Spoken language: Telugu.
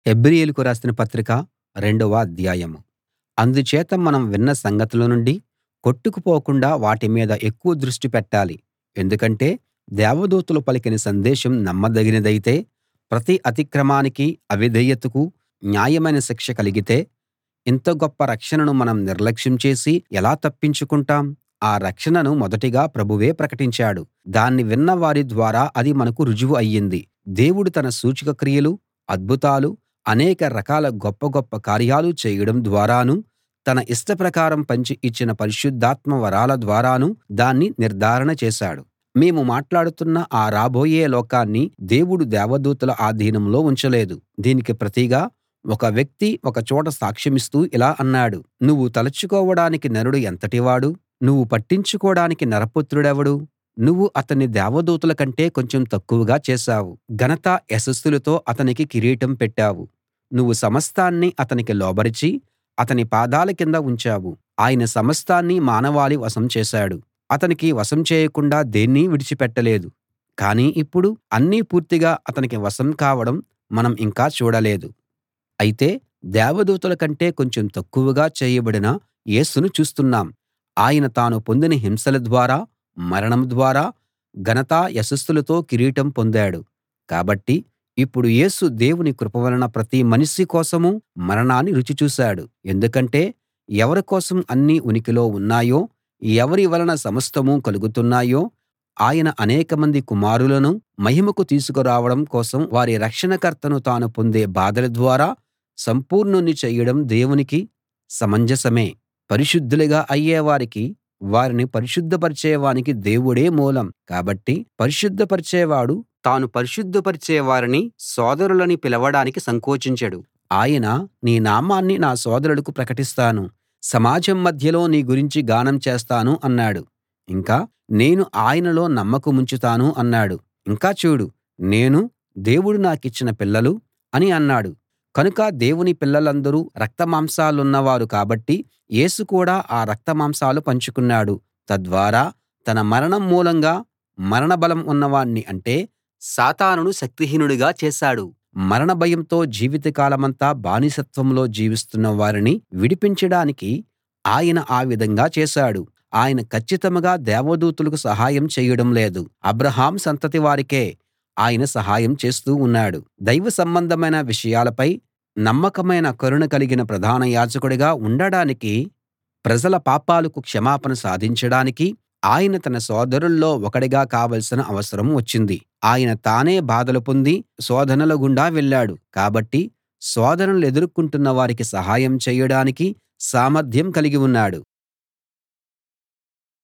హెబ్రీయులకు రాసిన పత్రిక రెండవ అధ్యాయం అందుచేత మనం విన్న సంగతుల నుండి కొట్టుకుపోకుండా వాటి మీద ఎక్కువ దృష్టి పెట్టాలి ఎందుకంటే దేవదూతలు పలికిన సందేశం నమ్మదగినదైతే ప్రతి అతిక్రమానికీ అవిధేయతకూ న్యాయమైన శిక్ష కలిగితే ఇంత గొప్ప రక్షణను మనం నిర్లక్ష్యం చేసి ఎలా తప్పించుకుంటాం ఆ రక్షణను మొదటిగా ప్రభువే ప్రకటించాడు దాన్ని విన్న వారి ద్వారా అది మనకు రుజువు అయ్యింది దేవుడు తన సూచక క్రియలు అద్భుతాలు అనేక రకాల గొప్ప గొప్ప కార్యాలు చేయడం ద్వారానూ తన ఇష్టప్రకారం పంచి ఇచ్చిన పరిశుద్ధాత్మ వరాల ద్వారానూ దాన్ని నిర్ధారణ చేశాడు మేము మాట్లాడుతున్న ఆ రాబోయే లోకాన్ని దేవుడు దేవదూతల ఆధీనంలో ఉంచలేదు దీనికి ప్రతిగా ఒక వ్యక్తి ఒక చోట సాక్ష్యమిస్తూ ఇలా అన్నాడు నువ్వు తలచుకోవడానికి నరుడు ఎంతటివాడు నువ్వు పట్టించుకోడానికి నరపుత్రుడెవడు నువ్వు అతన్ని దేవదూతల కంటే కొంచెం తక్కువగా చేశావు ఘనత యశస్సులతో అతనికి కిరీటం పెట్టావు నువ్వు సమస్తాన్నీ అతనికి లోబరచి అతని పాదాల కింద ఉంచావు ఆయన సమస్తాన్నీ మానవాళి వశం చేశాడు అతనికి వశం చేయకుండా దేన్నీ విడిచిపెట్టలేదు కానీ ఇప్పుడు అన్నీ పూర్తిగా అతనికి వశం కావడం మనం ఇంకా చూడలేదు అయితే దేవదూతల కంటే కొంచెం తక్కువగా చేయబడిన యేసును చూస్తున్నాం ఆయన తాను పొందిన హింసల ద్వారా మరణం ద్వారా ఘనత యశస్సులతో కిరీటం పొందాడు కాబట్టి ఇప్పుడు యేసు దేవుని కృప వలన ప్రతి మనిషి కోసమూ మరణాన్ని రుచి చూశాడు ఎందుకంటే ఎవరి కోసం అన్నీ ఉనికిలో ఉన్నాయో ఎవరి వలన సమస్తమూ కలుగుతున్నాయో ఆయన అనేకమంది కుమారులను మహిమకు తీసుకురావడం కోసం వారి రక్షణకర్తను తాను పొందే బాధల ద్వారా సంపూర్ణుణ్ణి చేయడం దేవునికి సమంజసమే పరిశుద్ధులుగా అయ్యేవారికి వారిని పరిశుద్ధపరిచేవానికి దేవుడే మూలం కాబట్టి పరిశుద్ధపరిచేవాడు తాను పరిశుద్ధపరిచే వారిని సోదరులని పిలవడానికి సంకోచించడు ఆయన నీ నామాన్ని నా సోదరులకు ప్రకటిస్తాను సమాజం మధ్యలో నీ గురించి గానం చేస్తాను అన్నాడు ఇంకా నేను ఆయనలో నమ్మకముంచుతాను అన్నాడు ఇంకా చూడు నేను దేవుడు నాకిచ్చిన పిల్లలు అని అన్నాడు కనుక దేవుని పిల్లలందరూ రక్తమాంసాలున్నవారు కాబట్టి యేసు కూడా ఆ రక్తమాంసాలు పంచుకున్నాడు తద్వారా తన మరణం మూలంగా మరణబలం ఉన్నవాణ్ణి అంటే సాతానును శక్తిహీనుడిగా చేశాడు మరణ భయంతో జీవితకాలమంతా బానిసత్వంలో జీవిస్తున్న వారిని విడిపించడానికి ఆయన ఆ విధంగా చేశాడు ఆయన కచ్చితంగా దేవదూతలకు సహాయం చేయడం లేదు అబ్రాహాం సంతతి వారికే ఆయన సహాయం చేస్తూ ఉన్నాడు దైవ సంబంధమైన విషయాలపై నమ్మకమైన కరుణ కలిగిన ప్రధాన యాజకుడిగా ఉండడానికి ప్రజల పాపాలకు క్షమాపణ సాధించడానికి ఆయన తన సోదరుల్లో ఒకడిగా కావలసిన అవసరం వచ్చింది ఆయన తానే బాధలు పొంది శోధనల గుండా వెళ్ళాడు కాబట్టి శోధనలెదుర్కొంటున్న వారికి సహాయం చేయడానికి సామర్థ్యం కలిగి ఉన్నాడు